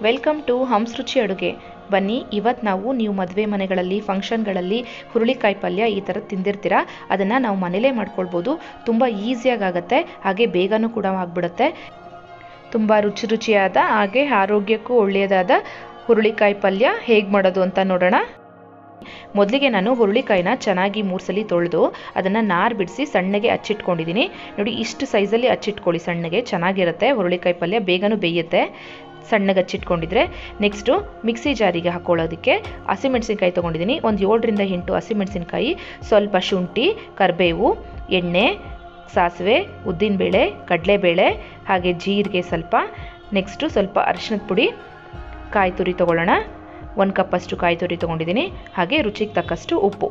welcome to ಹಂಸ್ ರುಚಿ ಅಡುಗೆ ಬನ್ನಿ ಇವತ್ತು ನಾವು ನೀವು ಮದುವೆ ಮನೆಗಳಲ್ಲಿ ಫಂಕ್ಷನ್ಗಳಲ್ಲಿ ಹುರುಳಿಕಾಯಿ ಪಲ್ಯ ಈ ಥರ ತಿಂದಿರ್ತೀರಾ ಅದನ್ನು ನಾವು ಮನೇಲೇ ಮಾಡ್ಕೊಳ್ಬೋದು ತುಂಬ ಈಸಿಯಾಗಿ ಆಗುತ್ತೆ ಹಾಗೆ ಬೇಗನೂ ಕೂಡ ಆಗಿಬಿಡುತ್ತೆ ತುಂಬ ರುಚಿ ರುಚಿಯಾದ ಹಾಗೆ ಆರೋಗ್ಯಕ್ಕೂ ಒಳ್ಳೆಯದಾದ ಹುರುಳಿಕಾಯಿ ಪಲ್ಯ ಹೇಗೆ ಮಾಡೋದು ಅಂತ ನೋಡೋಣ ಮೊದಲಿಗೆ ನಾನು ಹುರುಳಿಕಾಯಿನ ಚೆನ್ನಾಗಿ ಮೂರು ಸಲ ತೊಳೆದು ಅದನ್ನು ನಾರು ಬಿಡಿಸಿ ಸಣ್ಣಗೆ ಹಚ್ಚಿಟ್ಕೊಂಡಿದ್ದೀನಿ ನೋಡಿ ಇಷ್ಟು ಸೈಜಲ್ಲಿ ಹಚ್ಚಿಟ್ಕೊಳ್ಳಿ ಸಣ್ಣಗೆ ಚೆನ್ನಾಗಿರುತ್ತೆ ಹುರುಳಿಕಾಯಿ ಪಲ್ಯ ಬೇಗನೂ ಬೇಯುತ್ತೆ ಸಣ್ಣಗೆ ಹಚ್ಚಿಟ್ಕೊಂಡಿದ್ರೆ ನೆಕ್ಸ್ಟು ಮಿಕ್ಸಿ ಜಾರಿಗೆ ಹಾಕೊಳ್ಳೋದಕ್ಕೆ ಹಸಿಮೆಣಸಿನ್ಕಾಯಿ ತೊಗೊಂಡಿದ್ದೀನಿ ಒಂದು ಏಳರಿಂದ ಎಂಟು ಹಸಿಮೆಣಸಿನ್ಕಾಯಿ ಸ್ವಲ್ಪ ಶುಂಠಿ ಕರಿಬೇವು ಎಣ್ಣೆ ಸಾಸಿವೆ ಉದ್ದಿನಬೇಳೆ ಕಡಲೆಬೇಳೆ ಹಾಗೆ ಜೀರಿಗೆ ಸ್ವಲ್ಪ ನೆಕ್ಸ್ಟು ಸ್ವಲ್ಪ ಅರಿಶಿನದ ಪುಡಿ ಕಾಯಿ ತುರಿ ತೊಗೊಳ್ಳೋಣ ಒಂದು ಕಪ್ಪಷ್ಟು ಕಾಯಿ ತುರಿ ತೊಗೊಂಡಿದ್ದೀನಿ ಹಾಗೆ ರುಚಿಗೆ ತಕ್ಕಷ್ಟು ಉಪ್ಪು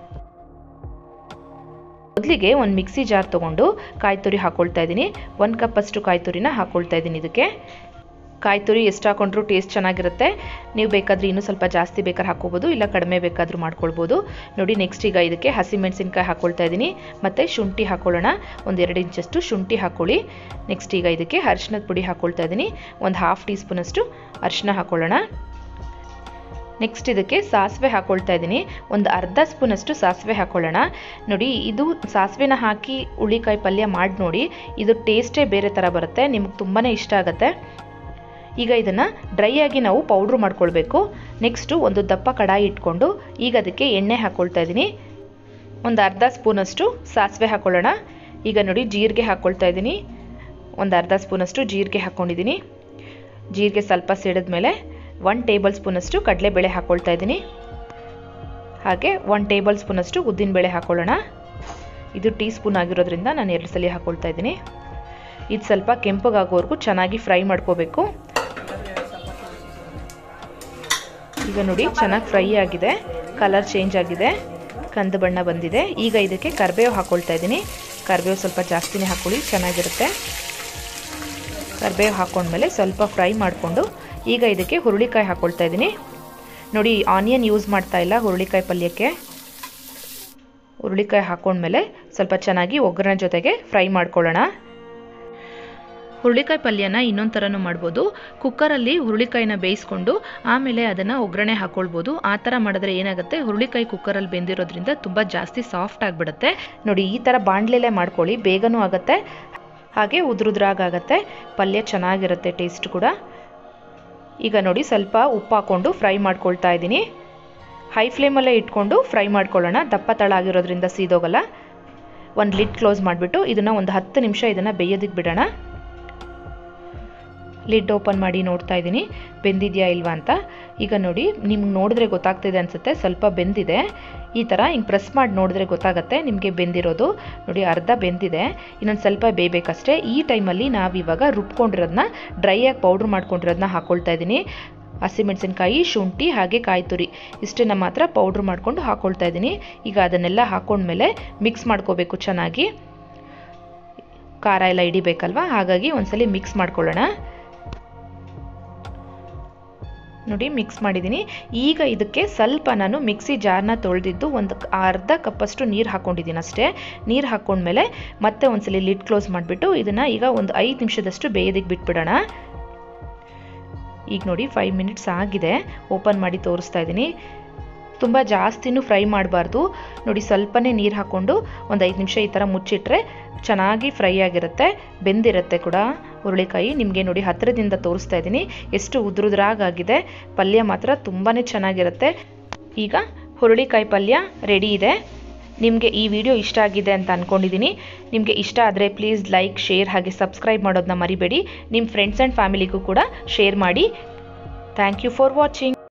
ಮೊದಲಿಗೆ ಒಂದು ಮಿಕ್ಸಿ ಜಾರ್ ತೊಗೊಂಡು ಕಾಯಿ ತುರಿ ಹಾಕ್ಕೊಳ್ತಾ ಇದ್ದೀನಿ ಒಂದು ಕಪ್ಪಷ್ಟು ಕಾಯಿ ತುರಿನ ಹಾಕ್ಕೊಳ್ತಾ ಇದ್ದೀನಿ ಇದಕ್ಕೆ ಕಾಯಿ ತುರಿ ಎಷ್ಟು ಹಾಕೊಂಡ್ರೂ ಟೇಸ್ಟ್ ಚೆನ್ನಾಗಿರುತ್ತೆ ನೀವು ಬೇಕಾದರೆ ಇನ್ನೂ ಸ್ವಲ್ಪ ಜಾಸ್ತಿ ಬೇಕಾದ್ರೆ ಹಾಕ್ಕೋಬೋದು ಇಲ್ಲ ಕಡಿಮೆ ಬೇಕಾದರೂ ಮಾಡ್ಕೊಳ್ಬೋದು ನೋಡಿ ನೆಕ್ಸ್ಟ್ ಈಗ ಇದಕ್ಕೆ ಹಸಿಮೆಣಸಿನ್ಕಾಯಿ ಹಾಕ್ಕೊಳ್ತಾ ಇದ್ದೀನಿ ಮತ್ತು ಶುಂಠಿ ಹಾಕ್ಕೊಳ್ಳೋಣ ಒಂದು ಎರಡು ಇಂಚಷ್ಟು ಶುಂಠಿ ಹಾಕ್ಕೊಳ್ಳಿ ನೆಕ್ಸ್ಟ್ ಈಗ ಇದಕ್ಕೆ ಅರಿಶಿನದ ಪುಡಿ ಹಾಕ್ಕೊಳ್ತಾ ಇದ್ದೀನಿ ಒಂದು ಹಾಫ್ ಟೀ ಸ್ಪೂನಷ್ಟು ಅರಿಶಿನ ಹಾಕ್ಕೊಳ್ಳೋಣ ನೆಕ್ಸ್ಟ್ ಇದಕ್ಕೆ ಸಾಸಿವೆ ಹಾಕ್ಕೊಳ್ತಾ ಇದ್ದೀನಿ ಒಂದು ಅರ್ಧ ಸ್ಪೂನಷ್ಟು ಸಾಸಿವೆ ಹಾಕ್ಕೊಳ್ಳೋಣ ನೋಡಿ ಇದು ಸಾಸಿವೆನ ಹಾಕಿ ಹುಳಿಕಾಯಿ ಪಲ್ಯ ಮಾಡಿ ನೋಡಿ ಇದು ಟೇಸ್ಟೇ ಬೇರೆ ಥರ ಬರುತ್ತೆ ನಿಮ್ಗೆ ತುಂಬಾ ಇಷ್ಟ ಆಗುತ್ತೆ ಈಗ ಇದನ್ನು ಡ್ರೈ ಆಗಿ ನಾವು ಪೌಡ್ರ್ ಮಾಡ್ಕೊಳ್ಬೇಕು ನೆಕ್ಸ್ಟು ಒಂದು ದಪ್ಪ ಕಡಾಯಿ ಇಟ್ಕೊಂಡು ಈಗ ಅದಕ್ಕೆ ಎಣ್ಣೆ ಹಾಕ್ಕೊಳ್ತಾ ಇದ್ದೀನಿ ಒಂದು ಅರ್ಧ ಸ್ಪೂನಷ್ಟು ಸಾಸಿವೆ ಹಾಕ್ಕೊಳ್ಳೋಣ ಈಗ ನೋಡಿ ಜೀರಿಗೆ ಹಾಕ್ಕೊಳ್ತಾ ಇದ್ದೀನಿ ಒಂದು ಅರ್ಧ ಸ್ಪೂನಷ್ಟು ಜೀರಿಗೆ ಹಾಕ್ಕೊಂಡಿದ್ದೀನಿ ಜೀರಿಗೆ ಸ್ವಲ್ಪ ಸಿಡಿದ್ಮೇಲೆ ಒನ್ ಟೇಬಲ್ ಸ್ಪೂನಷ್ಟು ಕಡಲೆಬೇಳೆ ಹಾಕ್ಕೊಳ್ತಾ ಇದ್ದೀನಿ ಹಾಗೆ ಒನ್ ಟೇಬಲ್ ಸ್ಪೂನಷ್ಟು ಉದ್ದಿನಬೇಳೆ ಹಾಕ್ಕೊಳ್ಳೋಣ ಇದು ಟೀ ಸ್ಪೂನ್ ಆಗಿರೋದ್ರಿಂದ ನಾನು ಎರಡು ಸಲ ಹಾಕ್ಕೊಳ್ತಾ ಇದ್ದೀನಿ ಇದು ಸ್ವಲ್ಪ ಕೆಂಪಗಾಗೋವರೆಗೂ ಚೆನ್ನಾಗಿ ಫ್ರೈ ಮಾಡ್ಕೋಬೇಕು ಈಗ ನೋಡಿ ಚೆನ್ನಾಗಿ ಫ್ರೈ ಆಗಿದೆ ಕಲರ್ ಚೇಂಜ್ ಆಗಿದೆ ಕಂದು ಬಣ್ಣ ಬಂದಿದೆ ಈಗ ಇದಕ್ಕೆ ಕರಿಬೇವು ಹಾಕ್ಕೊಳ್ತಾ ಇದ್ದೀನಿ ಕರಿಬೇವು ಸ್ವಲ್ಪ ಜಾಸ್ತಿನೇ ಹಾಕ್ಕೊಳ್ಳಿ ಚೆನ್ನಾಗಿರುತ್ತೆ ಕರಿಬೇವು ಹಾಕ್ಕೊಂಡ್ಮೇಲೆ ಸ್ವಲ್ಪ ಫ್ರೈ ಮಾಡಿಕೊಂಡು ಈಗ ಇದಕ್ಕೆ ಹುರುಳಿಕಾಯಿ ಹಾಕ್ಕೊಳ್ತಾ ಇದ್ದೀನಿ ನೋಡಿ ಆನಿಯನ್ ಯೂಸ್ ಮಾಡ್ತಾ ಇಲ್ಲ ಹುರುಳಿಕಾಯಿ ಪಲ್ಯಕ್ಕೆ ಹುರುಳಿಕಾಯಿ ಹಾಕ್ಕೊಂಡ್ಮೇಲೆ ಸ್ವಲ್ಪ ಚೆನ್ನಾಗಿ ಒಗ್ಗರಣೆ ಜೊತೆಗೆ ಫ್ರೈ ಮಾಡ್ಕೊಳ್ಳೋಣ ಹುರುಳಿಕಾಯಿ ಪಲ್ಯನ ಇನ್ನೊಂದು ಥರನೂ ಮಾಡ್ಬೋದು ಕುಕ್ಕರಲ್ಲಿ ಹುರುಳಿಕಾಯಿನ ಬೇಯಿಸ್ಕೊಂಡು ಆಮೇಲೆ ಅದನ್ನು ಒಗ್ಗರಣೆ ಹಾಕ್ಕೊಳ್ಬೋದು ಆ ಥರ ಮಾಡಿದ್ರೆ ಏನಾಗುತ್ತೆ ಹುರುಳಿಕಾಯಿ ಕುಕ್ಕರಲ್ಲಿ ಬೆಂದಿರೋದ್ರಿಂದ ತುಂಬ ಜಾಸ್ತಿ ಸಾಫ್ಟ್ ಆಗಿಬಿಡುತ್ತೆ ನೋಡಿ ಈ ಥರ ಬಾಣಲೆಲೆ ಮಾಡ್ಕೊಳ್ಳಿ ಬೇಗನೂ ಆಗುತ್ತೆ ಹಾಗೆ ಉದ್ರುದ್ರಾಗತ್ತೆ ಪಲ್ಯ ಚೆನ್ನಾಗಿರುತ್ತೆ ಟೇಸ್ಟ್ ಕೂಡ ಈಗ ನೋಡಿ ಸ್ವಲ್ಪ ಉಪ್ಪು ಹಾಕ್ಕೊಂಡು ಫ್ರೈ ಮಾಡ್ಕೊಳ್ತಾ ಇದ್ದೀನಿ ಹೈ ಫ್ಲೇಮಲ್ಲೇ ಇಟ್ಕೊಂಡು ಫ್ರೈ ಮಾಡ್ಕೊಳ್ಳೋಣ ದಪ್ಪ ತಳ ಆಗಿರೋದ್ರಿಂದ ಸೀದೋಗಲ್ಲ ಒಂದು ಲಿಡ್ ಕ್ಲೋಸ್ ಮಾಡಿಬಿಟ್ಟು ಇದನ್ನು ಒಂದು ಹತ್ತು ನಿಮಿಷ ಇದನ್ನು ಬೇಯೋದಕ್ಕೆ ಬಿಡೋಣ ಲಿಡ್ ಓಪನ್ ಮಾಡಿ ನೋಡ್ತಾ ಇದ್ದೀನಿ ಬೆಂದಿದೆಯಾ ಇಲ್ವಾ ಅಂತ ಈಗ ನೋಡಿ ನಿಮ್ಗೆ ನೋಡಿದ್ರೆ ಗೊತ್ತಾಗ್ತಿದೆ ಅನಿಸುತ್ತೆ ಸ್ವಲ್ಪ ಬೆಂದಿದೆ ಈ ಥರ ಹಿಂಗೆ ಪ್ರೆಸ್ ಮಾಡಿ ನೋಡಿದ್ರೆ ಗೊತ್ತಾಗುತ್ತೆ ನಿಮಗೆ ಬೆಂದಿರೋದು ನೋಡಿ ಅರ್ಧ ಬೆಂದಿದೆ ಇನ್ನೊಂದು ಸ್ವಲ್ಪ ಬೇಯಬೇಕಷ್ಟೇ ಈ ಟೈಮಲ್ಲಿ ನಾವಿವಾಗ ರುಬ್ಕೊಂಡಿರೋದನ್ನ ಡ್ರೈಯಾಗಿ ಪೌಡ್ರ್ ಮಾಡ್ಕೊಂಡಿರೋದನ್ನ ಹಾಕ್ಕೊಳ್ತಾ ಇದ್ದೀನಿ ಹಸಿಮೆಣಸಿನ್ಕಾಯಿ ಶುಂಠಿ ಹಾಗೆ ಕಾಯಿ ತುರಿ ಇಷ್ಟನ್ನು ಮಾತ್ರ ಪೌಡ್ರ್ ಮಾಡ್ಕೊಂಡು ಹಾಕ್ಕೊಳ್ತಾ ಇದ್ದೀನಿ ಈಗ ಅದನ್ನೆಲ್ಲ ಹಾಕ್ಕೊಂಡ್ಮೇಲೆ ಮಿಕ್ಸ್ ಮಾಡ್ಕೋಬೇಕು ಚೆನ್ನಾಗಿ ಖಾರ ಎಲ್ಲ ಹಿಡಿಬೇಕಲ್ವ ಹಾಗಾಗಿ ಒಂದ್ಸಲಿ ಮಿಕ್ಸ್ ಮಾಡ್ಕೊಳ್ಳೋಣ ನೋಡಿ ಮಿಕ್ಸ್ ಮಾಡಿದ್ದೀನಿ ಈಗ ಇದಕ್ಕೆ ಸ್ವಲ್ಪ ನಾನು ಮಿಕ್ಸಿ ಜಾರ್ನ ತೊಳೆದಿದ್ದು ಒಂದು ಅರ್ಧ ಕಪ್ಪಷ್ಟು ನೀರು ಹಾಕ್ಕೊಂಡಿದ್ದೀನಿ ಅಷ್ಟೇ ನೀರು ಹಾಕ್ಕೊಂಡ್ಮೇಲೆ ಮತ್ತೆ ಒಂದ್ಸಲಿ ಲಿಡ್ ಕ್ಲೋಸ್ ಮಾಡಿಬಿಟ್ಟು ಇದನ್ನು ಈಗ ಒಂದು ಐದು ನಿಮಿಷದಷ್ಟು ಬೇಯೋದಕ್ಕೆ ಬಿಟ್ಬಿಡೋಣ ಈಗ ನೋಡಿ ಫೈವ್ ಮಿನಿಟ್ಸ್ ಆಗಿದೆ ಓಪನ್ ಮಾಡಿ ತೋರಿಸ್ತಾ ಇದ್ದೀನಿ ತುಂಬ ಜಾಸ್ತಿನೂ ಫ್ರೈ ಮಾಡಬಾರ್ದು ನೋಡಿ ಸ್ವಲ್ಪನೇ ನೀರು ಹಾಕ್ಕೊಂಡು ಒಂದು ಐದು ನಿಮಿಷ ಈ ಥರ ಮುಚ್ಚಿಟ್ರೆ ಚೆನ್ನಾಗಿ ಫ್ರೈ ಆಗಿರುತ್ತೆ ಬೆಂದಿರುತ್ತೆ ಕೂಡ ಹುರುಳಿಕಾಯಿ ನಿಮಗೆ ನೋಡಿ ಹತ್ತಿರದಿಂದ ತೋರಿಸ್ತಾ ಇದ್ದೀನಿ ಎಷ್ಟು ಉದುರುದ್ರಾಗಾಗಿದೆ ಪಲ್ಯ ಮಾತ್ರ ತುಂಬಾ ಚೆನ್ನಾಗಿರುತ್ತೆ ಈಗ ಹುರುಳಿಕಾಯಿ ಪಲ್ಯ ರೆಡಿ ಇದೆ ನಿಮಗೆ ಈ ವಿಡಿಯೋ ಇಷ್ಟ ಆಗಿದೆ ಅಂತ ಅಂದ್ಕೊಂಡಿದ್ದೀನಿ ನಿಮಗೆ ಇಷ್ಟ ಆದರೆ ಪ್ಲೀಸ್ ಲೈಕ್ ಶೇರ್ ಹಾಗೆ ಸಬ್ಸ್ಕ್ರೈಬ್ ಮಾಡೋದನ್ನ ಮರಿಬೇಡಿ ನಿಮ್ಮ ಫ್ರೆಂಡ್ಸ್ ಆ್ಯಂಡ್ ಫ್ಯಾಮಿಲಿಗೂ ಕೂಡ ಶೇರ್ ಮಾಡಿ ಥ್ಯಾಂಕ್ ಯು ಫಾರ್ ವಾಚಿಂಗ್